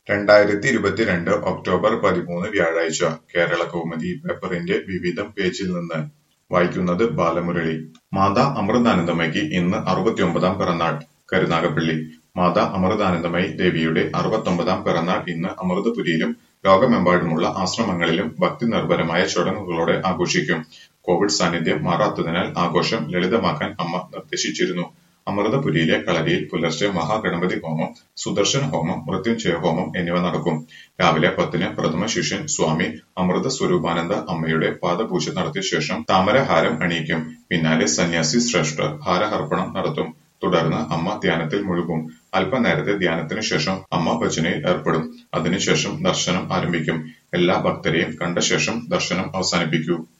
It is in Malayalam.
രണ്ടായിരത്തി ഇരുപത്തിരണ്ട് ഒക്ടോബർ പതിമൂന്ന് വ്യാഴാഴ്ച കേരളകൗമുദി പേപ്പറിന്റെ വിവിധം പേജിൽ നിന്ന് വായിക്കുന്നത് ബാലമുരളി മാതാ അമൃതാനന്ദമയ്ക്ക് ഇന്ന് അറുപത്തിയൊമ്പതാം പിറന്നാൾ കരുനാഗപ്പള്ളി മാതാ അമൃതാനന്ദമയി ദേവിയുടെ അറുപത്തൊമ്പതാം പിറന്നാൾ ഇന്ന് അമൃതപുരിയിലും ലോകമെമ്പാടുമുള്ള ആശ്രമങ്ങളിലും ഭക്തി നിർഭരമായ ചടങ്ങുകളോടെ ആഘോഷിക്കും കോവിഡ് സാന്നിധ്യം മാറാത്തതിനാൽ ആഘോഷം ലളിതമാക്കാൻ അമ്മ നിർദ്ദേശിച്ചിരുന്നു അമൃതപുരിയിലെ കളരിയിൽ പുലർച്ചെ മഹാഗണപതി ഹോമം സുദർശന ഹോമം മൃത്യുഞ്ജയ ഹോമം എന്നിവ നടക്കും രാവിലെ പത്തിന് പ്രഥമ ശിഷ്യൻ സ്വാമി അമൃത സ്വരൂപാനന്ദ അമ്മയുടെ പാദപൂജ നടത്തിയ ശേഷം താമരഹാരം അണിയിക്കും പിന്നാലെ സന്യാസി ശ്രേഷ്ഠർ ഹാരഹർപ്പണം നടത്തും തുടർന്ന് അമ്മ ധ്യാനത്തിൽ മുഴുകും അല്പനേരത്തെ ധ്യാനത്തിനു ശേഷം അമ്മ ഭജനയിൽ ഏർപ്പെടും അതിനുശേഷം ദർശനം ആരംഭിക്കും എല്ലാ ഭക്തരെയും കണ്ട ശേഷം ദർശനം അവസാനിപ്പിക്കൂ